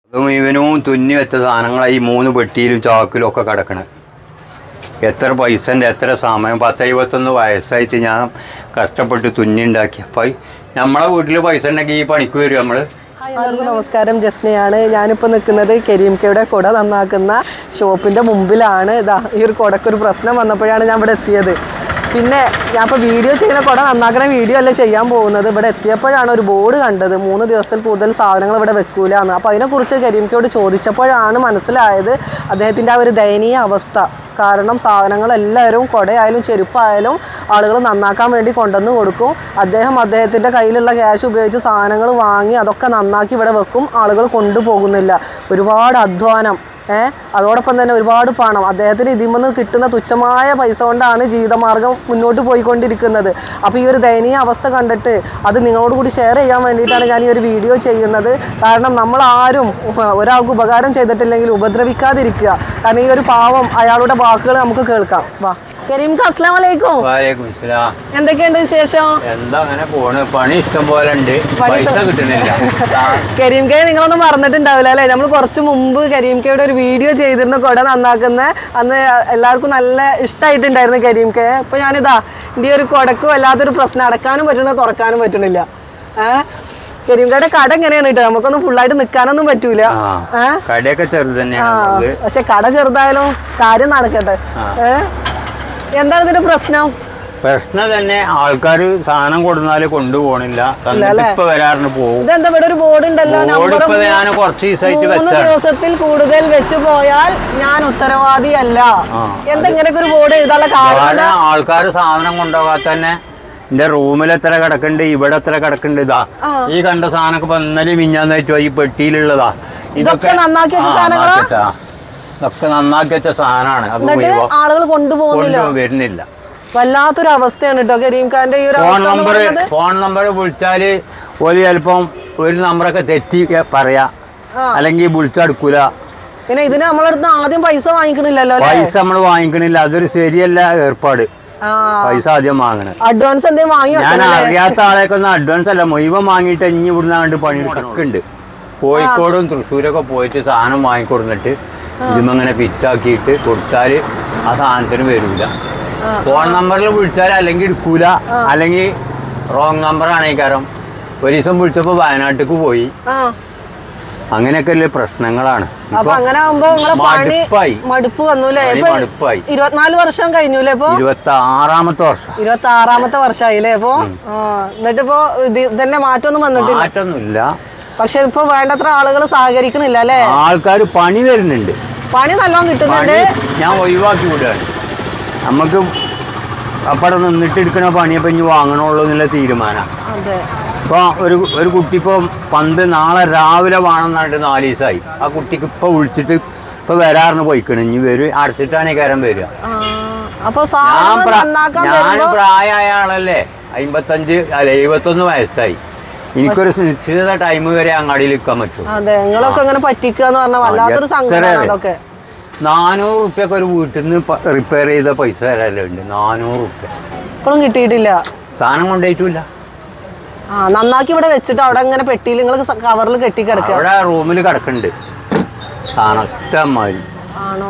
അത് മുഴുവനും തുന്നി വെച്ച സാധനങ്ങളായി ഈ മൂന്ന് പെട്ടിയിലും ചാക്കിലും ഒക്കെ കിടക്കണ എത്ര പൈസൻ്റെ എത്ര സമയം പത്ത് എഴുപത്തൊന്ന് വയസ്സായിട്ട് ഞാൻ കഷ്ടപ്പെട്ട് തുന്നി ഉണ്ടാക്കി അപ്പം നമ്മളെ വീട്ടിൽ പൈസ ഉണ്ടെങ്കിൽ ഈ പണിക്ക് വരും നമ്മൾ എല്ലാവർക്കും നമസ്കാരം ജസ്നയാണ് ഞാനിപ്പോൾ നിൽക്കുന്നത് കരീംക്കയുടെ കുട നന്നാക്കുന്ന ഷോപ്പിൻ്റെ മുമ്പിലാണ് ഇതാ ഈ ഒരു കുടക്കൊരു പ്രശ്നം വന്നപ്പോഴാണ് ഞാൻ ഇവിടെ എത്തിയത് പിന്നെ ഞാൻ ഇപ്പോൾ വീഡിയോ ചെയ്യുന്ന കുട നന്നാക്കുന്ന വീഡിയോ അല്ല ചെയ്യാൻ പോകുന്നത് ഇവിടെ എത്തിയപ്പോഴാണ് ഒരു ബോർഡ് കണ്ടത് മൂന്ന് ദിവസത്തിൽ കൂടുതൽ സാധനങ്ങൾ ഇവിടെ വെക്കൂല എന്ന് അപ്പോൾ അതിനെക്കുറിച്ച് കരീംക്കയോട് ചോദിച്ചപ്പോഴാണ് മനസ്സിലായത് അദ്ദേഹത്തിൻ്റെ ആ ഒരു ദയനീയ അവസ്ഥ കാരണം സാധനങ്ങൾ എല്ലാവരും കുടയായാലും ചെരുപ്പായാലും ആളുകൾ നന്നാക്കാൻ വേണ്ടി കൊണ്ടുവന്ന് കൊടുക്കും അദ്ദേഹം അദ്ദേഹത്തിൻ്റെ കയ്യിലുള്ള ക്യാഷ് ഉപയോഗിച്ച് സാധനങ്ങൾ വാങ്ങി അതൊക്കെ നന്നാക്കി ഇവിടെ വെക്കും ആളുകൾ കൊണ്ടുപോകുന്നില്ല ഒരുപാട് അധ്വാനം ഏഹ് അതോടൊപ്പം തന്നെ ഒരുപാട് പണം അദ്ദേഹത്തിന് ഇതിൽ നിന്ന് കിട്ടുന്ന തുച്ഛമായ പൈസ കൊണ്ടാണ് ജീവിതമാർഗം മുന്നോട്ട് പോയിക്കൊണ്ടിരിക്കുന്നത് അപ്പോൾ ഈ ഒരു ദയനീയ അവസ്ഥ കണ്ടിട്ട് അത് നിങ്ങളോട് കൂടി ഷെയർ ചെയ്യാൻ വേണ്ടിയിട്ടാണ് ഞാൻ ഈ ഒരു വീഡിയോ ചെയ്യുന്നത് കാരണം നമ്മൾ ആരും ഒരാൾക്ക് ഉപകാരം ചെയ്തിട്ടില്ലെങ്കിൽ ഉപദ്രവിക്കാതിരിക്കുക കാരണം ഈ ഒരു പാവം അയാളുടെ വാക്കുകൾ നമുക്ക് കേൾക്കാം വാ കരീം അസ്ലാം വലൈക്കും വാലേക്കും ഇസ്ലാം എന്തൊക്കെയുണ്ട് വിശേഷം എന്താ അങ്ങനെ പോണ് പണി ഇഷ്ടം പോലെ ഉണ്ട് പൈസ കിട്ടുന്നില്ല ആ, കരീം കെ നിങ്ങളൊന്നും മറന്നിട്ടുണ്ടാവില്ല അല്ലേ നമ്മൾ കുറച്ച് മുമ്പ് കരീം കെയുടെ ഒരു വീഡിയോ ചെയ്തിരുന്ന കുട നന്നാക്കുന്ന അന്ന് എല്ലാവർക്കും നല്ല ഇഷ്ടമായിട്ടുണ്ടായിരുന്നു കരീം കെ ഇപ്പൊ ഞാനിതാ എൻ്റെ ഈ ഒരു കുടക്കും വല്ലാത്തൊരു പ്രശ്നം അടക്കാനും പറ്റണില്ല തുറക്കാനും പറ്റണില്ല ഏഹ് കരീം കെയുടെ കട എങ്ങനെയാണ് കേട്ടോ നമുക്കൊന്നും ഫുള്ളായിട്ട് നിൽക്കാനൊന്നും പറ്റൂല ആ ഏഹ് കടയൊക്കെ ചെറുത് ആ തന്നെയാണ് ഉള്ളത്. പക്ഷെ കട ചെറുതായാലും കാര്യം നടക്കട്ടെ ഏഹ് എന്താണ് ഇതിന്റെ പ്രശ്നം പ്രശ്നം തന്നെ ആൾക്കാർ സാധനം കൊടുന്നാല് കൊണ്ടുപോകണില്ല തന്നിട്ട് ഇപ്പൊ വരാറിന് പോകും ഇതെന്താ ഇവിടെ ഒരു ബോർഡ് ഉണ്ടല്ലോ ബോർഡ് നമ്പർ ഇപ്പൊ ഞാൻ കുറച്ച് ദിവസമായിട്ട് മൂന്ന് വെച്ചാണ് ദിവസത്തിൽ കൂടുതൽ വെച്ച് പോയാൽ ഞാൻ ഉത്തരവാദിയല്ല ആ, എന്താ ഇങ്ങനെയൊക്കെ ഒരു ബോർഡ് എഴുതാനുള്ള കാരണം കാരണം ആൾക്കാർ സാധനം കൊണ്ടുപോകാൻ തന്നെ എന്റെ റൂമിൽ എത്ര കിടക്കുന്നുണ്ട് ഇവിടെ എത്ര കിടക്കുന്നുണ്ട് ഇതാ ഈ കണ്ട സാധനമൊക്കെ ഇപ്പൊ ഇന്നലെ മിഞ്ഞാന്ന് വെച്ചോ ഈ പെട്ടിയിലുള്ളതാ ഇതൊക്കെ നന്നാക്കി വെച്ച ആ, സാധനങ്ങളാ? നന്നാക്കി വെച്ച. ഇതൊക്കെ നന്നാക്കി വെച്ച സാധനമാണ് അത് എന്നിട്ട് മുഴുവൻ ആളുകൾ കൊണ്ടുപോകുന്നില്ല കൊണ്ടുപോകാൻ വരുന്നില്ല വല്ലാത്തൊരു അവസ്ഥയാണ് കേട്ടോ കരീം ഖാന്റെ ഈ ഒരു ഫോൺ അവസ്ഥ എന്ന് നമ്പർ പറയുന്നത് ഫോൺ നമ്പർ വിളിച്ചാല് ഒരു ചിലപ്പം ഒരു നമ്പറൊക്കെ തെറ്റി പറയാ അല്ലെങ്കിൽ വിളിച്ചെടുക്കൂല പിന്നെ ഇതിന് നമ്മളടുത്ത് ആദ്യം പൈസ വാങ്ങിക്കണില്ലല്ലോ അല്ലേ പൈസ നമ്മൾ വാങ്ങിക്കണില്ല അതൊരു ശരിയല്ല ഏർപ്പാട് ആ പൈസ ആദ്യം വാങ്ങണേ അഡ്വാൻസ് എന്തെങ്കിലും വാങ്ങി ഞാൻ വെക്കണം അറിയാത്ത ആളെയൊക്കെ ഒന്ന് അഡ്വാൻസ് അല്ല മുഴുവൻ വാങ്ങിയിട്ട് ഇനി ഇവിടുന്ന് കണ്ട് പണിയെടുക്കുന്നുണ്ട് കോഴിക്കോടും തൃശ്ശൂരൊക്കെ പോയിട്ട് സാധനം വാങ്ങിക്കൊടുന്നിട്ട് ഇതിമങ്ങനെ ഫിറ്റാക്കിയിട്ട് കൊടുത്താല് ആ സാധനത്തിന് വരൂല ഫോൺ നമ്പറിൽ വിളിച്ചാൽ അല്ലെങ്കിൽ എടുക്കൂല അല്ലെങ്കിൽ റോങ് നമ്പർ ആണേക്കാരം ഒരു ദിവസം വിളിച്ചപ്പോൾ വയനാട്ടിലേക്ക് പോയി ആ അങ്ങനെയൊക്കെ ഉള്ള പ്രശ്നങ്ങളാണ് അപ്പൊ അങ്ങനെ ആവുമ്പോ നിങ്ങളെ പണി മടുപ്പായി മടുപ്പ് വന്നൂലേ പണി ഇപ്പൊ മടുപ്പായി ഇരുപത്തിനാല് വർഷം കഴിഞ്ഞൂലേ ഇപ്പൊ ഇരുപത്തി ആറാമത്തെ വർഷം ഇരുപത്തി ആറാമത്തെ വർഷമായില്ലേ ഇപ്പൊ ആ, എന്നിട്ടിപ്പോ ഇത് ഇതന്നെ മാറ്റമൊന്നും വന്നിട്ടില്ല മാറ്റൊന്നുമില്ല പക്ഷെ ഇപ്പൊ വേണ്ടത്ര ആളുകൾ സഹകരിക്കണില്ല അല്ലേ ആൾക്കാർ പണി വരുന്നുണ്ട് പണി നല്ലോണം കിട്ടുന്നുണ്ട് പണി ഞാൻ ഒഴിവാക്കി വിടുകയാണ് നമുക്ക് അപ്പടെ നിന്നിട്ട് എടുക്കണ പണിയപ്പം ഇനി വാങ്ങണുള്ളൂ എന്നുള്ള തീരുമാനം അതെ ഇപ്പോൾ ഒരു ഒരു കുട്ടി ഇപ്പോൾ പന്ത് നാളെ രാവിലെ വേണമെന്നായിട്ട് നാല് ദിവസമായി ആ കുട്ടിക്ക് ഇപ്പോൾ വിളിച്ചിട്ട് ഇപ്പോൾ വരാറിന് പോയിക്കണം ഇനി വരും അടച്ചിട്ടാണ് ഈ കാരം വരിക ആ, അപ്പൊ ഞാൻ സാധനങ്ങൾ പ്ര- നന്നാക്കാൻ ഞാൻ വരുമ്പോ പ്രായമായ ആളല്ലേ അമ്പത്തഞ്ച് അല്ല എഴുപത്തൊന്ന് വയസ്സായി എനിക്കൊരു നിശ്ചിത ടൈം വരെ അങ്ങാടിയിൽ നിൽക്കാൻ പറ്റും അതെ നിങ്ങളൊക്കെ ഇങ്ങനെ പറ്റിക്കുക എന്ന് പറഞ്ഞാൽ വല്ലാത്തൊരു സങ്കടമാണ് അതൊക്കെ നാനൂറ് റുപ്യൊക്കെ ഒരു വീട്ടിൽ നിന്ന് റിപ്പയർ ചെയ്ത പൈസ തരാനുണ്ട് നാനൂറ് റുപ്യ ഇപ്പോഴും കിട്ടിയിട്ടില്ല സാധനം കൊണ്ടുപോയിട്ടില്ല ആ നന്നാക്കി ഇവിടെ വെച്ചിട്ട് അവിടെ ഇങ്ങനെ പെട്ടിയിൽ നിങ്ങൾ കവറിൽ കെട്ടി കിടക്കുക അവിടെ റൂമിൽ കിടക്കുന്നുണ്ട് സാധനം ഇഷ്ടംമാതിരി ആണോ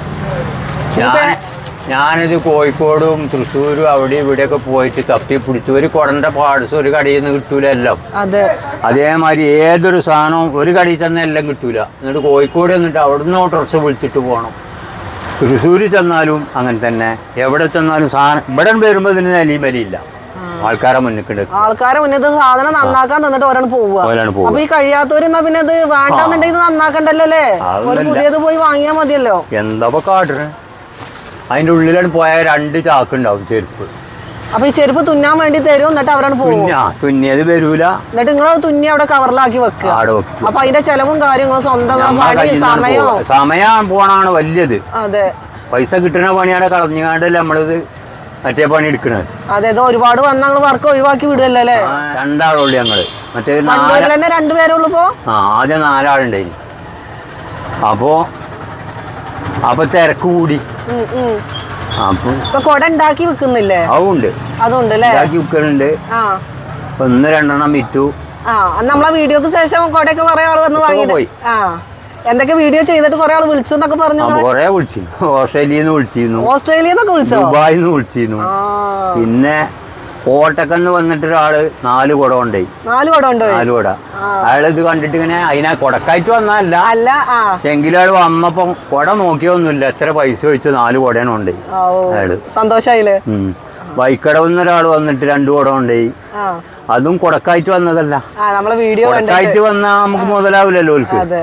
ഞാൻ ഞാനിത് കോഴിക്കോടും തൃശ്ശൂരും അവിടെ ഇവിടെയൊക്കെ പോയിട്ട് തപ്പി പിടിച്ചു ഒരു കുടന്റെ പാർട്സ് ഒരു കടയിൽ നിന്ന് കിട്ടൂല എല്ലാം അതെ അതേമാതിരി ഏതൊരു സാധനവും ഒരു കടയിൽ ചെന്നാൽ എല്ലാം കിട്ടൂല എന്നിട്ട് കോഴിക്കോട് എന്നിട്ട് അവിടുന്ന് ഡ്രസ്സ് വിളിച്ചിട്ട് പോകണം തൃശ്ശൂരിൽ ചെന്നാലും അങ്ങനെ തന്നെ എവിടെ ചെന്നാലും സാധനം ഇവിടെ വരുമ്പോൾ ഇതിന് നിലയും വിലയില്ല ആൾക്കാരെ മുന്നിൽ കിടക്കും ആൾക്കാരെ മുന്നത്ത് സാധനം നന്നാക്കാൻ തന്നിട്ട് ഒരാൾ പോവുക ഓലാണ് അപ്പൊ പോകും ഈ കഴിയാത്തവര് എന്നാ പിന്നെ ഇത് വേണ്ടാന്നുണ്ടെങ്കിൽ ഇത് നന്നാക്കണ്ടല്ലോ അല്ലേ ഒരു അതൊന്നുമില്ല. പുതിയത് പോയി വാങ്ങിയാൽ മതിയല്ലോ എന്താ കാട്ടണേ അതിൻ്റെ ഉള്ളിലാണ് പോയാൽ രണ്ട് ചാക്കുണ്ടാവും ചെരുപ്പ് അപ്പൊ ഈ ചെരുപ്പ് തുന്നാൻ വേണ്ടി തരും എന്നിട്ട് അവരാണ് പോകും തുന്ന തുന്നിയത് വരൂല എന്നിട്ട് നിങ്ങൾ തുന്നി അവിടെ കവറിലാക്കി വെക്കുക ആടെ വെക്കും അപ്പൊ അതിന്റെ ചെലവും കാര്യങ്ങളും സ്വന്തം നമ്മളെ പണി കയ്യിൽ നിന്നാണ് സമയവും പോവുക. സമയം പോണാണ് വലിയത് അതെ പൈസ കിട്ടുന്ന പണിയാണ് കളഞ്ഞാണ്ടല്ലേ നമ്മളിത് മറ്റേ പണി എടുക്കണത് അതെ ഇത് ഒരുപാട് വന്ന ഞങ്ങൾ വർക്ക് ഒഴിവാക്കി വിടുകയല്ലേ അല്ലേ രണ്ടാളുള്ളൂ ഞങ്ങള് മറ്റേ നാല് കണ്ണൂരിൽ തന്നെ രണ്ടുപേരേ ഉള്ളൂ ഇപ്പോ ആ ആദ്യം നാലാളുണ്ടായി അപ്പോ അപ്പൊ തിരക്ക് കൂടി ഉം, ഉം. അപ്പൊ ഇപ്പൊ കൊട ഉണ്ടാക്കി വിൽക്കുന്നില്ലേ അതുണ്ട് അതുണ്ട് അല്ലേ ഇതാക്കി വിൽക്കണുണ്ട് ആ ഒന്ന് രണ്ടെണ്ണം വിറ്റു ആ അന്ന് നമ്മളെ വീഡിയോക്ക് ശേഷം കൊടയൊക്കെ കുറെ ആള് വന്ന് വാങ്ങിയിട്ട് പോയി. ആ എന്തൊക്കെ വീഡിയോ ചെയ്തിട്ട് കുറെ ആള് വിളിച്ചു എന്നൊക്കെ പറഞ്ഞു ആ, കൊറേ വിളിച്ചിരുന്നു ഓസ്ട്രേലിയയിൽ നിന്ന് വിളിച്ചിരുന്നു ഓസ്ട്രേലിയ എന്നൊക്കെ വിളിച്ചോ ദുബായിൽ നിന്ന് വിളിച്ചിരുന്നു ആ പിന്നെ കോട്ടക്കന്ന് വന്നിട്ട് ഒരാള് നാല് കുട കൊണ്ടുപോയി നാല് കുടം ഉണ്ട് നാല് കുട അയാൾ ഇത് കണ്ടിട്ട് ഇങ്ങനെ അതിനാ കൊടക്കായിട്ട് വന്നതല്ല അല്ല ആ എങ്കിലും അയാൾ വന്നപ്പം കുട നോക്കിയൊന്നുമില്ല എത്ര പൈസ വെച്ച് നാല് കുടയാണ് കൊണ്ടുപോയി ആ, ഓ അയാള് സന്തോഷായില്ലേ ഉം. വൈക്കടവുന്ന ഒരാൾ വന്നിട്ട് രണ്ടു കുട കൊണ്ടുപോയി ആ അതും കൊടക്കായിട്ട് വന്നതല്ല ആ നമ്മളെ വീഡിയോ കണ്ട് കൊടക്കായിട്ട് വന്നാൽ നമുക്ക് മുതലാവില്ലല്ലോ ഓൽക്ക് അതെ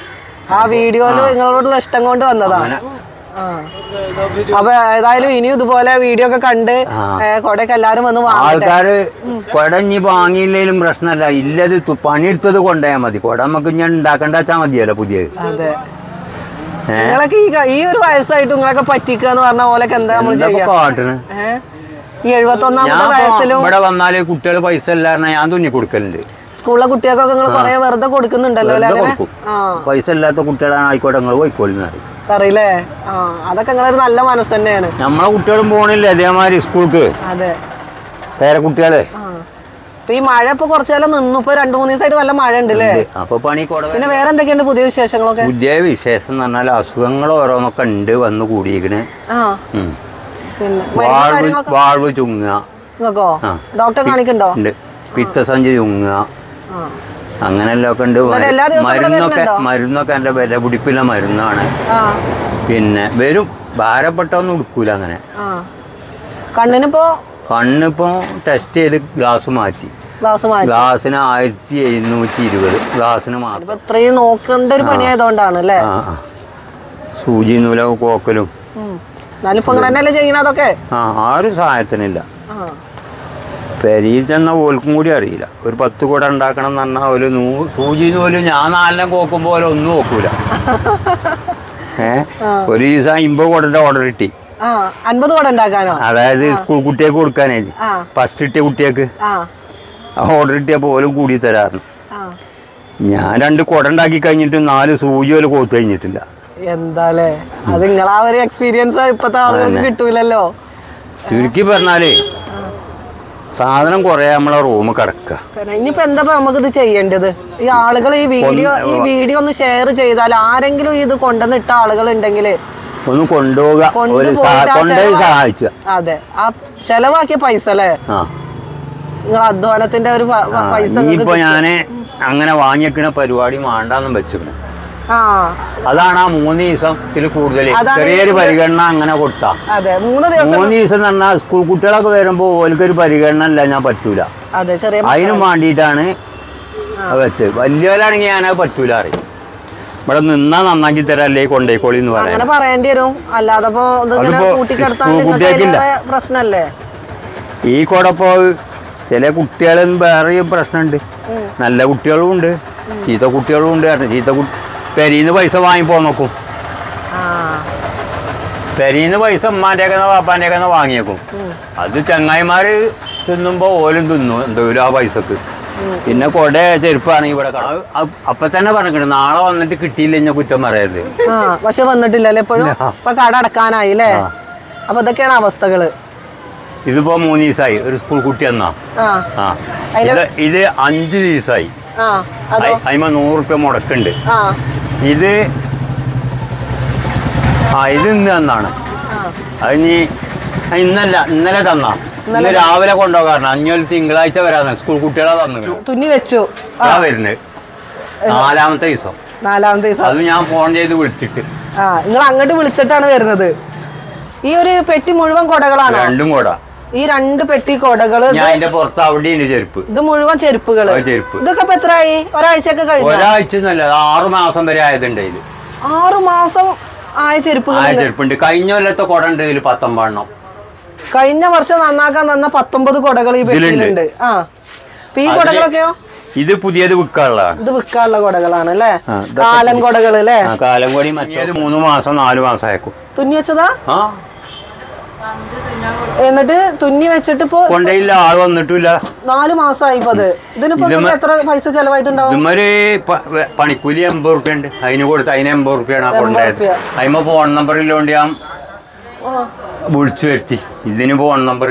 ആ വീഡിയോയില് നിങ്ങളോടുള്ള ഇഷ്ടം കൊണ്ട് വന്നതാ അങ്ങനെ ആ. അപ്പൊ ഏതായാലും ഇനിയും ഇതുപോലെ വീഡിയോ ഒക്കെ കണ്ട് ആ. ഏ, കൊടയൊക്കെ എല്ലാരും വന്ന് വാങ്ങട്ടെ ആൾക്കാര് കുട ഇനി വാങ്ങിയില്ലെങ്കിലും പ്രശ്നമല്ല ഇല്ലത് തു- പണിയെടുത്തത് കൊണ്ടുപോയാൽ മതി കുട നമുക്ക് ഞാൻ ഉണ്ടാക്കണ്ട വെച്ചാൽ മതിയല്ലോ പുതിയത് അതെ ഏ? നിങ്ങളൊക്കെ ഈ ക- ഈ ഒരു വയസ്സായിട്ട് നിങ്ങളൊക്കെ പറ്റിക്കുക എന്ന് പറഞ്ഞ പോലൊക്കെ എന്താ നമ്മൾ എന്താ ചെയ്യാ കാട്ടണ് ഏ? ഈ എഴുപത്തി ഞാൻ ഒന്നാമത്തെ ഇപ്പൊ വയസ്സിലും ഇവിടെ വന്നാല് കുട്ടികൾ പൈസ ഇല്ലാതെ ഞാൻ തുന്നി കൊടുക്കലുണ്ട് സ്കൂളിലെ കുട്ടികൾക്കൊക്കെ നിങ്ങൾ കുറെ വെറുതെ കൊടുക്കുന്നുണ്ടല്ലോ അല്ലേ വെറുതെ അങ്ങനെ കൊടുക്കും ആ പൈസ ഇല്ലാത്ത കുട്ടികളാണ് ആയിക്കോട്ടെ നിങ്ങൾ പോയിക്കോളിന്ന് പറയും അറിയില്ലേ ആ അതൊക്കെ നിങ്ങളൊരു നല്ല മനസ്സ് തന്നെയാണ് നമ്മളെ കുട്ടികളും പോണില്ല അതേമാതിരി സ്കൂൾക്ക് അതെ പേരെ കുട്ടികള് ആ ഇപ്പൊ ഈ മഴ ഇപ്പൊ കുറച്ചു കാലം നിന്നു ഇപ്പൊ രണ്ടു മൂന്ന് ദിവസമായിട്ട് നല്ല മഴ ഉണ്ട് അല്ലേ അപ്പൊ പണി കുട പിന്നെ വേറെ എന്തൊക്കെയുണ്ട് പുതിയ വിശേഷങ്ങളൊക്കെ പുതിയ വിശേഷം എന്ന് പറഞ്ഞാൽ അസുഖങ്ങൾ ഓരോന്നൊക്കെ ഉണ്ട് വന്ന് കൂടിയിരിക്കണ് ആ ഉം. പിന്നെ മരുന്ന് വാൾവ് കാര്യങ്ങളൊക്കെ വാൾവ് ചുങ്ങുക നിങ്ങൾക്കോ ആ. ഡോക്ടറെ കാണിക്കണ്ടോ ഉണ്ട് പിത്തസഞ്ചി ചുങ്ങുക ആ അങ്ങനെല്ലാം ഒക്കെ ഉണ്ട് എന്നിട്ട് എല്ലാ ദിവസവും ഇവിടെ മരുന്നൊക്കെ വരുന്നുണ്ടോ? മരുന്നൊക്കെ എൻ്റെ വില പിടിപ്പില്ല മരുന്നാണ് ആ പിന്നെ വരും ഭാരപ്പെട്ടൊന്നും എടുക്കൂല അങ്ങനെ ആ കണ്ണിനിപ്പോ കണ്ണിപ്പോൾ ടെസ്റ്റ് ചെയ്ത് ഗ്ലാസ് മാറ്റി ഗ്ലാസ് മാറ്റി ഗ്ലാസ്സിന് ആയിരത്തി എഴുന്നൂറ്റി ഇരുപത് ഗ്ലാസ്സിന് മാത്രം ഇപ്പൊ ഇത്രയും നോക്കേണ്ട ഒരു പണിയായതുകൊണ്ടാണ് അല്ലേ ആ ആ സൂചി നൂലവും കോക്കലും ഉം. എന്നാലും ഇപ്പൊ ഇങ്ങനെ തന്നെയല്ലേ ചെയ്യണ അതൊക്കെ ആ ആരും സഹായത്തിനില്ല ആ പെരിയിൽ ചെന്ന ഓൽക്കും കൂടി അറിയില്ല ഒരു പത്ത് കൂടെ ഉണ്ടാക്കണം എന്ന് പറഞ്ഞാൽ ഒരു നൂ സൂചി നൂല് ഞാൻ നാലെണ്ണം കോക്കുമ്പോൾ ഓല് ഒന്നും നോക്കൂല ഏ ഒരു ദിവസം അമ്പത് കൂടെ ഓർഡർ കിട്ടി ആ അൻപത് കൂടെ ഉണ്ടാക്കാനോ അതായത് സ്കൂൾ കുട്ടികൾക്ക് കൊടുക്കാനേ ആ ഫസ്റ്റ് കിട്ടിയ കുട്ടികൾക്ക് ആ ഓർഡർ കിട്ടിയപ്പോൾ ഓലും കൂടി തരാറുണ്ട് ആ ഞാൻ രണ്ട് കുട ഉണ്ടാക്കി കഴിഞ്ഞിട്ട് നാല് സൂചി ഓല് കോത്ത് കഴിഞ്ഞിട്ടില്ല എന്താലേ അത് നിങ്ങളാ ഒരു എക്സ്പീരിയൻസ് ഇപ്പത്തെ ആളുകൾക്ക് കിട്ടൂലല്ലോ ചുരുക്കി പറഞ്ഞാലേ സാധനം കുറേ നമ്മളെ റൂം കിടക്കുക പിന്നെ ഇനിയിപ്പോ എന്താ നമുക്ക് ഇത് ചെയ്യേണ്ടത് ഈ ആളുകൾ ഈ വീഡിയോ ഈ വീഡിയോ ഒന്ന് ഷെയർ ചെയ്താൽ ആരെങ്കിലും ഇത് കൊണ്ടുവന്ന് ഇട്ട ആളുകൾ ഉണ്ടെങ്കിൽ ഒന്ന് കൊണ്ടുപോവുക ഒരു കൊണ്ടുപോയിട്ട് ആ കൊണ്ടുപോയി ചെലവാ- സഹായിച്ച അതെ ആ ചെലവാക്കിയ പൈസ അല്ലേ ആ നിങ്ങൾ അധ്വാനത്തിന്റെ ഒരു പ- ആ, പൈസ ഇനിയിപ്പോ നിങ്ങൾക്ക് ഞാന് അങ്ങനെ വാങ്ങിക്കണ പരിപാടി വേണ്ടാന്നും വെച്ചിരുന്നു ആ അതാണ് ആ മൂന്ന് ദിവസത്തിൽ കൂടുതൽ അതാണ് ചെറിയൊരു ഇത് പരിഗണന അങ്ങനെ കൊടുത്താ അതെ മൂന്ന് ദിവസം മൂന്ന് ദിവസം എന്ന് പറഞ്ഞാൽ സ്കൂൾ കുട്ടികളൊക്കെ വരുമ്പോ ഓൽക്കൊരു പരിഗണന ഇല്ല ഞാൻ പറ്റൂല അതെ ചെറിയ അതിനും വേണ്ടിയിട്ടാണ് അത് വെച്ചത് വലിയവരാണെങ്കിൽ ഞാനത് പറ്റൂല അറിയും ഇവിടെ നിന്നാ നന്നാക്കി തരാം അല്ലേ കൊണ്ടേക്കോളി എന്ന് പറയാം അങ്ങനെ പറയേണ്ടി വരും അല്ലാതെ ഇപ്പൊ ഇതിങ്ങനെ അതിപ്പോ കൂട്ടിക്കെടുത്താൽ സ്കൂൾ നിങ്ങൾക്ക് കുട്ടികൾക്കില്ല. അതിലേറെ പ്രശ്നല്ലേ ഈ കൂടപ്പോ ചില കുട്ടികളും വേറെയും പ്രശ്നമുണ്ട് നല്ല കുട്ടികളും ഉണ്ട് ചീത്ത കുട്ടികളും ഉണ്ട് കാരണം ചീത്ത കുട്ടി പെരീന്ന് പൈസ വാങ്ങിപ്പോ നോക്കും ആ പെരീന്ന് പൈസ ഉമ്മാൻ്റെ ഒക്കെ പാപ്പാൻ്റെ ഒക്കെ വാങ്ങിയേക്കും അത് ചങ്ങായിമാര് തിന്നുമ്പോ ഓലും തിന്നു എന്തെങ്കിലും ആ പൈസക്ക് പിന്നെ കൊട ചെരുപ്പാണെങ്കിൽ ഇവിടെ കാണാം. അത് അ- അപ്പൊ തന്നെ പറഞ്ഞിട്ടുണ്ട് നാളെ വന്നിട്ട് കിട്ടിയില്ല ഞാൻ കുറ്റം പറയരുത് ആ പക്ഷെ വന്നിട്ടില്ലല്ലേ എപ്പോഴും ഇപ്പൊ കട അടക്കാനായി അല്ലേ അപ്പൊ ഇതൊക്കെയാണ് അവസ്ഥകള് ഇതിപ്പോ മൂന്ന് ദിവസമായി ഒരു സ്കൂൾ കുട്ടി എന്നാ ആ ആ അതിന് ഇത് ഇത് അഞ്ച് ദിവസമായി ആ അതോ അതിമ നൂറ് റുപ്യ മുടക്കുണ്ട് ആ ഇത് ആ ഇത് ഇന്ന് തന്നാണ് ആ അത് ഇനി ആ, ഇന്നല്ല ഇന്നലെ തന്നാ ഇന്ന് രാവിലെ കൊണ്ടുപോകാറുണ്ട് അഞ്ഞൂറ് തിങ്കളാഴ്ച വരാന്ന് സ്കൂൾ കുട്ടികളെ തന്നു തുന്നി വെച്ചു ആ വരുന്നത് നാലാമത്തെ ദിവസം നാലാമത്തെ ദിവസം അത് ഞാൻ ഫോൺ ചെയ്ത് വിളിച്ചിട്ട് ആ നിങ്ങൾ അങ്ങോട്ട് വിളിച്ചിട്ടാണ് വരുന്നത് ഈ ഒരു പെട്ടി മുഴുവൻ കൊടകളാണോ രണ്ടും കൂടാ ഈ രണ്ട് പെട്ടി കൊടകള് ഞാൻ അതിന്റെ പുറത്ത് അവിടെയുണ്ട് ചെരുപ്പ് ഇത് മുഴുവൻ ചെരുപ്പുകള് ആ ചെരുപ്പ് ഇതൊക്കെ ഇപ്പൊ എത്രയായി ഒരാഴ്ചയൊക്കെ കഴിഞ്ഞു ഒരാഴ്ച എന്നല്ല അത് ആറു മാസം വരെ ആയതുണ്ട് ഇതില് ആറു മാസം ആയ ചെരുപ്പുകൾ ആ ചെരുപ്പുണ്ട് കഴിഞ്ഞ കൊല്ലത്തെ കുട ഉണ്ട് ഇതിൽ പത്തൊമ്പതെണ്ണം കഴിഞ്ഞ വർഷം നന്നാക്കാൻ തന്ന പത്തൊമ്പത് കൊടകൾ ഈ പെട്ടിയിലുണ്ട് ആ അപ്പൊ ഈ അതില് കൊടകളൊക്കെയോ ഇത് പുതിയത് വിൽക്കാനുള്ളതാണ് ഇത് വിൽക്കാനുള്ള കൊടകളാണ് അല്ലേ ആ, ഇതൊക്കെ കാലൻ കൊടകൾ അല്ലേ ആ കാലം കൂടി മറ്റേത് മൂന്ന് മാസം നാല് മാസം അയക്കും തുന്നി വെച്ചതാ ആ എന്നിട്ട് തുന്നി വെച്ചിട്ട് ഇപ്പൊ കൊണ്ടയില്ല ആൾ വന്നിട്ടില്ല നാല് മാസമായി ഇപ്പൊ അത് ഇതിനിപ്പോ ഇതുമ്മ- നിങ്ങൾക്ക് എത്ര പൈസ ചെലവായിട്ടുണ്ടാവും ഇതുമ്മൊരു പ- വെ- പണിക്കൂലി എൺപത് റുപ്യ ഉണ്ട് അതിന് കൊടുത്ത് അതിന് എൺപത് റുപ്യാണ് ആ കൊണ്ടായത് ഉറുപ്യ. അതിമ്മ ഫോൺ നമ്പറില്ലോണ്ട് ഞാൻ ആ. വിളിച്ചു വരുത്തി ഇതിന് ഫോൺ നമ്പർ ഇല്ല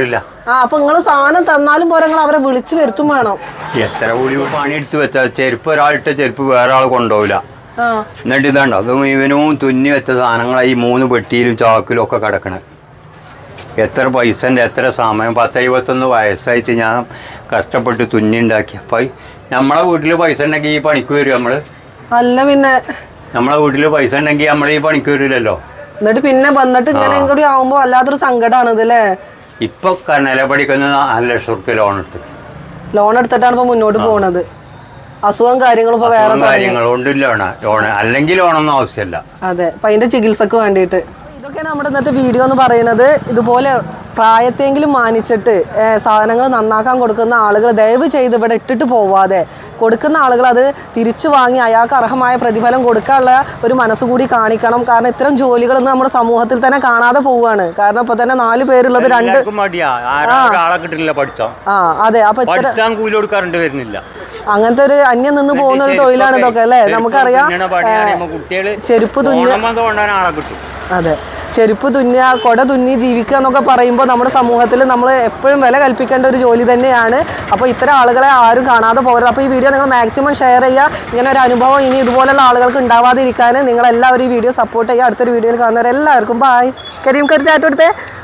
ആ അപ്പൊ നിങ്ങൾ സാധനം തന്നാലും പോരെ നിങ്ങൾ അവരെ വിളിച്ചു വരുത്തും വേണം എത്ര കൂടി പണിയെടുത്ത് വെച്ചാൽ ചെരുപ്പ് ഒരാളിട്ട ചെരുപ്പ് വേറെ ആൾ കൊണ്ടുപോകില്ല ആ എന്നിട്ട് ഇതാണ്ടോ അത് മുഴുവനും തുന്നി വെച്ച സാധനങ്ങളായി ഈ മൂന്ന് പെട്ടിയിലും ചാക്കിലും ഒക്കെ കിടക്കണത് എത്ര പൈസൻ്റെ എത്ര സമയം പത്ത് എഴുപത്തൊന്ന് വയസ്സായിട്ട് ഞാൻ കഷ്ടപ്പെട്ട് തുന്നി ഉണ്ടാക്കി അപ്പം നമ്മളെ വീട്ടിൽ പൈസ ഉണ്ടെങ്കിൽ ഈ പണിക്ക് വരും നമ്മൾ അല്ല പിന്നെ നമ്മളെ വീട്ടിൽ പൈസ ഉണ്ടെങ്കിൽ നമ്മൾ ഈ പണിക്ക് വരില്ലല്ലോ എന്നിട്ട് പിന്നെ വന്നിട്ട് ഇങ്ങനെ കൂടി ആവുമ്പോ വല്ലാത്തൊരു സങ്കടമാണ് ഇത് അല്ലേ ഇപ്പൊ നില പഠിക്കുന്ന നാല് ലക്ഷം റുപ്യ ലോൺ എടുത്ത് ലോൺ എടുത്തിട്ടാണ് ഇപ്പൊ മുന്നോട്ട് പോണത് അസുഖം കാര്യങ്ങളും ഇപ്പൊ വേറെ അസുഖം തുടങ്ങി. കാര്യങ്ങൾ കൊണ്ട് ലോണ ലോൺ അല്ലെങ്കിൽ ലോണൊന്നും ആവശ്യമില്ല അതെ അപ്പൊ അതിന്റെ ചികിത്സക്ക് വേണ്ടിയിട്ട് ഇതൊക്കെയാണ് നമ്മുടെ ഇന്നത്തെ വീഡിയോ എന്ന് പറയുന്നത് ഇതുപോലെ പ്രായത്തെങ്കിലും മാനിച്ചിട്ട് സാധനങ്ങൾ നന്നാക്കാൻ കൊടുക്കുന്ന ആളുകൾ ദയവ് ചെയ്ത് ഇവിടെ ഇട്ടിട്ട് പോവാതെ കൊടുക്കുന്ന ആളുകൾ അത് തിരിച്ചു വാങ്ങി അയാൾക്ക് അർഹമായ പ്രതിഫലം കൊടുക്കാനുള്ള ഒരു മനസ്സ് കൂടി കാണിക്കണം കാരണം ഇത്തരം ജോലികളൊന്നും നമ്മുടെ സമൂഹത്തിൽ തന്നെ കാണാതെ പോവുകയാണ് കാരണം ഇപ്പൊ തന്നെ നാല് പേരുള്ളത് രണ്ട് എല്ലാവർക്കും മടിയാ ആരാ ഒരാളെ കിട്ടില്ല പഠിച്ചോ ആ അതെ അപ്പൊ ഇത്ര പഠിച്ചാൻ കൂലി കൊടുക്കാറുണ്ട് വരുന്നില്ല അങ്ങനത്തെ ഒരു അന്യം നിന്ന് പോകുന്ന ഒരു തൊഴിലാണ് ഇതൊക്കെ അല്ലേ നമുക്കറിയാം കുട്ടികള് ചെരുപ്പ് തുന്നി ഓണം കൊണ്ടാൻ ആളെ കിട്ടും അതെ ചെരുപ്പ് തുന്നുക കൊട തുന്നി ജീവിക്കുക എന്നൊക്കെ പറയുമ്പോൾ നമ്മുടെ സമൂഹത്തിൽ നമ്മൾ എപ്പോഴും വില കൽപ്പിക്കേണ്ട ഒരു ജോലി തന്നെയാണ് അപ്പോൾ ഇത്തരം ആളുകളെ ആരും കാണാതെ പോകരുത് അപ്പോൾ ഈ വീഡിയോ നിങ്ങൾ മാക്സിമം ഷെയർ ചെയ്യുക ഇങ്ങനെ ഒരു അനുഭവം ഇനി ഇതുപോലുള്ള ആളുകൾക്ക് ഉണ്ടാവാതിരിക്കാൻ നിങ്ങൾ എല്ലാവരും ഈ വീഡിയോ സപ്പോർട്ട് ചെയ്യുക അടുത്തൊരു വീഡിയോയിൽ കാണുന്നവരെല്ലാവർക്കും ബായ് കരീം കരുത്തായിട്ട് കൊടുത്തേ